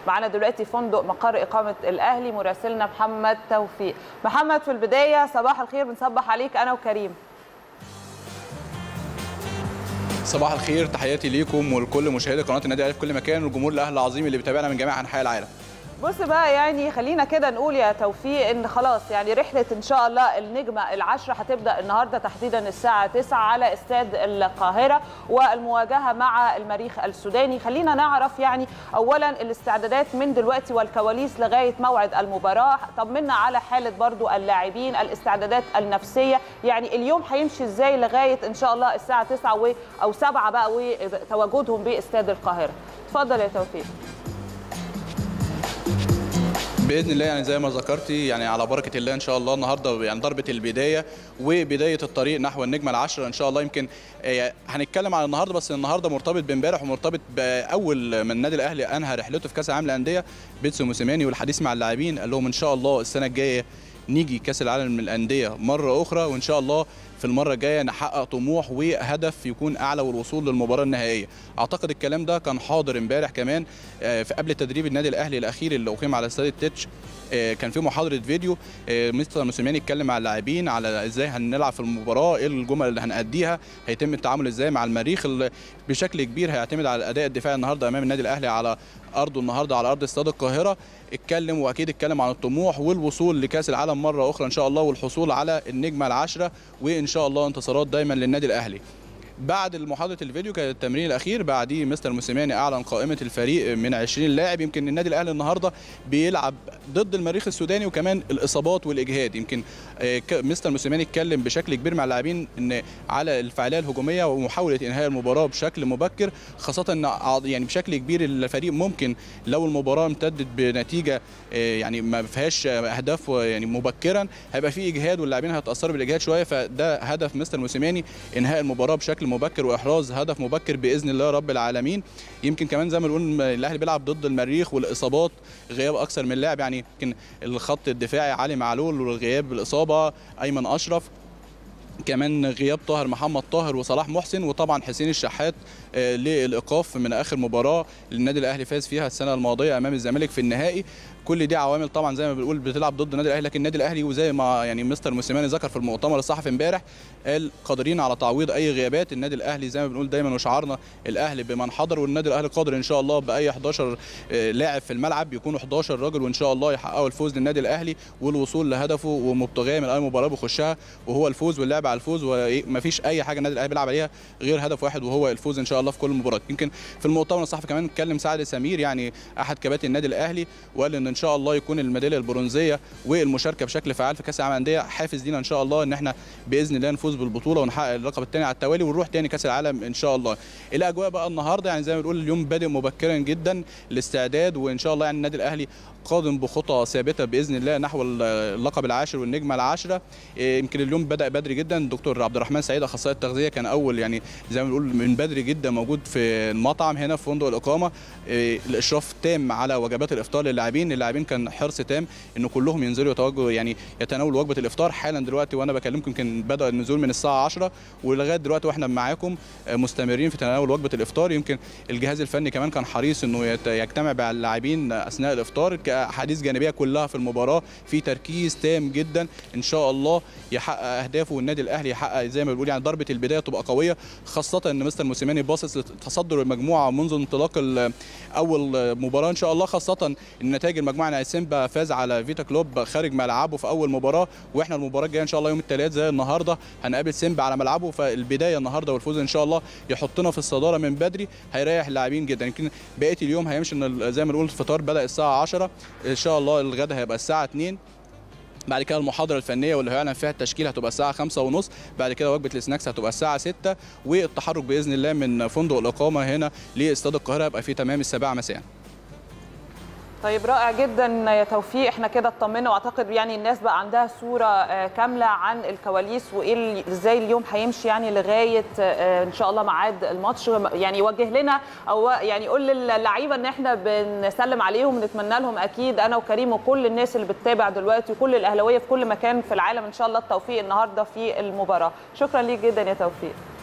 معانا دلوقتي فندق مقر اقامه الاهلي مراسلنا محمد توفيق محمد في البدايه صباح الخير بنصبح عليك انا وكريم صباح الخير تحياتي ليكم ولكل مشاهدي قناه النادي الاهلي في كل مكان والجمهور الاهلي العظيم اللي بيتابعنا من جميع انحاء العالم بص بقى يعني خلينا كده نقول يا توفيق ان خلاص يعني رحله ان شاء الله النجمه العشره هتبدا النهارده تحديدا الساعه 9 على استاد القاهره والمواجهه مع المريخ السوداني خلينا نعرف يعني اولا الاستعدادات من دلوقتي والكواليس لغايه موعد المباراه طمنا على حاله برضو اللاعبين الاستعدادات النفسيه يعني اليوم هيمشي ازاي لغايه ان شاء الله الساعه 9 و او 7 بقى وتواجدهم باستاد القاهره اتفضل يا توفيق باذن الله يعني زي ما ذكرتي يعني على بركه الله ان شاء الله النهارده يعني ضربه البدايه وبدايه الطريق نحو النجمه العشره ان شاء الله يمكن هنتكلم على النهارده بس النهارده مرتبط بامبارح ومرتبط باول من النادي الاهلي انهى رحلته في كاس العالم للانديه بيتسو موسيماني والحديث مع اللاعبين قال لهم ان شاء الله السنه الجايه نيجي كاس العالم للانديه مره اخرى وان شاء الله في المره الجايه نحقق طموح وهدف يكون اعلى والوصول للمباراه النهائيه اعتقد الكلام ده كان حاضر امبارح كمان في قبل تدريب النادي الاهلي الاخير اللي اقيم على استاد التتش كان في محاضره فيديو مستر موسيماني اتكلم مع اللاعبين على ازاي هنلعب في المباراه ايه الجمل اللي هنأديها هيتم التعامل ازاي مع المريخ اللي بشكل كبير هيعتمد على الاداء الدفاعي النهارده امام النادي الاهلي على ارضه النهارده على ارض استاد القاهره اتكلم واكيد اتكلم عن الطموح والوصول لكاس العالم مره اخرى ان شاء الله والحصول على النجمه العاشره وان شاء الله انتصارات دايما للنادي الاهلي بعد محاضره الفيديو كان التمرين الاخير بعديه مستر موسيماني اعلن قائمه الفريق من 20 لاعب يمكن النادي الاهلي النهارده بيلعب ضد المريخ السوداني وكمان الاصابات والاجهاد يمكن مستر موسيماني اتكلم بشكل كبير مع اللاعبين ان على الفعاليه الهجوميه ومحاوله انهاء المباراه بشكل مبكر خاصه ان يعني بشكل كبير الفريق ممكن لو المباراه امتدت بنتيجه يعني ما فيهاش اهداف يعني مبكرا هيبقى في اجهاد واللاعبين هيتاثروا بالاجهاد شويه فده هدف مستر موسيماني انهاء المباراه بشكل مبكر واحراز هدف مبكر باذن الله رب العالمين يمكن كمان زي ما نقول الاهلي بيلعب ضد المريخ والاصابات غياب اكثر من لاعب يعني يمكن الخط الدفاعي علي معلول والغياب الاصابه ايمن اشرف كمان غياب طاهر محمد طاهر وصلاح محسن وطبعا حسين الشحات للايقاف من اخر مباراه النادي الاهلي فاز فيها السنه الماضيه امام الزمالك في النهائي كل دي عوامل طبعا زي ما بنقول بتلعب ضد النادي الاهلي لكن النادي الاهلي وزي ما يعني مستر موسيماني ذكر في المؤتمر الصحفي امبارح قال قادرين على تعويض اي غيابات النادي الاهلي زي ما بنقول دايما وشعارنا الاهلي بمن حضر والنادي الاهلي قادر ان شاء الله باي 11 لاعب في الملعب يكونوا 11 راجل وان شاء الله يحققوا الفوز للنادي الاهلي والوصول لهدفه ومبتغاه من اي مباراه بيخشها وهو الفوز واللعب على الفوز ومفيش اي حاجه النادي الاهلي بيلعب عليها غير هدف واحد وهو الفوز ان شاء الله في كل مباراه يمكن في المؤتمر الصحفي كمان اتكلم سعد سمير يعني احد كباتن النادي الاهلي وقال ان ان شاء الله يكون الميداليه البرونزيه والمشاركه بشكل فعال في كاس العالم للانديه حافز لينا ان شاء الله ان احنا باذن الله نفوز بالبطوله ونحقق اللقب الثاني على التوالي ونروح تاني كاس العالم ان شاء الله الاجواء بقى النهارده يعني زي ما بنقول اليوم بادئ مبكرا جدا الاستعداد وان شاء الله يعني النادي الاهلي قادم بخطى ثابته باذن الله نحو اللقب العاشر والنجمه العاشره يمكن اليوم بدا بدري جدا الدكتور عبد الرحمن سعيد اخصائي التغذيه كان اول يعني زي ما بنقول من بدري جدا موجود في المطعم هنا في فندق الاقامه الاشراف تام على وجبات الافطار للاعبين اللاعبين كان حرص تام ان كلهم ينزلوا يتوجهوا يعني يتناولوا وجبه الافطار حالا دلوقتي وانا بكلمكم يمكن بدا النزول من الساعه 10 ولغايه دلوقتي واحنا معاكم مستمرين في تناول وجبه الافطار يمكن الجهاز الفني كمان كان حريص انه يجتمع مع اللاعبين اثناء الافطار كاحاديث جانبيه كلها في المباراه في تركيز تام جدا ان شاء الله يحقق اهدافه والنادي الاهلي يحقق زي ما بنقول يعني ضربه البدايه تبقى قويه خاصه ان مستر موسيماني باصص لتصدر المجموعه منذ انطلاق اول مباراه ان شاء الله خاصه ان نتائج المجموعه يعني سيمبا فاز على فيتا كلوب خارج ملعبه في اول مباراه واحنا المباراه الجايه ان شاء الله يوم الثلاث زي النهارده هنقابل سيمبا على ملعبه فالبدايه النهارده والفوز ان شاء الله يحطنا في الصداره من بدري هيريح اللاعبين جدا يمكن بقيه اليوم هيمشي ان زي ما نقول الفطار بدا الساعه 10 ان شاء الله الغدا هيبقى الساعه 2 بعد كده المحاضره الفنيه واللي هيعلن فيها التشكيل هتبقى الساعه 5 ونص بعد كده وجبه السناكس هتبقى الساعه 6 والتحرك باذن الله من فندق الاقامه هنا لاستاد القاهره هيبقى في تمام السابعه مساء طيب رائع جدا يا توفيق احنا كده اطمنا واعتقد يعني الناس بقى عندها صوره كامله عن الكواليس وايه ازاي اليوم هيمشي يعني لغايه ان شاء الله ميعاد الماتش يعني يوجه لنا او يعني قول للعيبه ان احنا بنسلم عليهم ونتمنى لهم اكيد انا وكريم وكل الناس اللي بتتابع دلوقتي وكل الاهلاويه في كل مكان في العالم ان شاء الله التوفيق النهارده في المباراه شكرا ليك جدا يا توفيق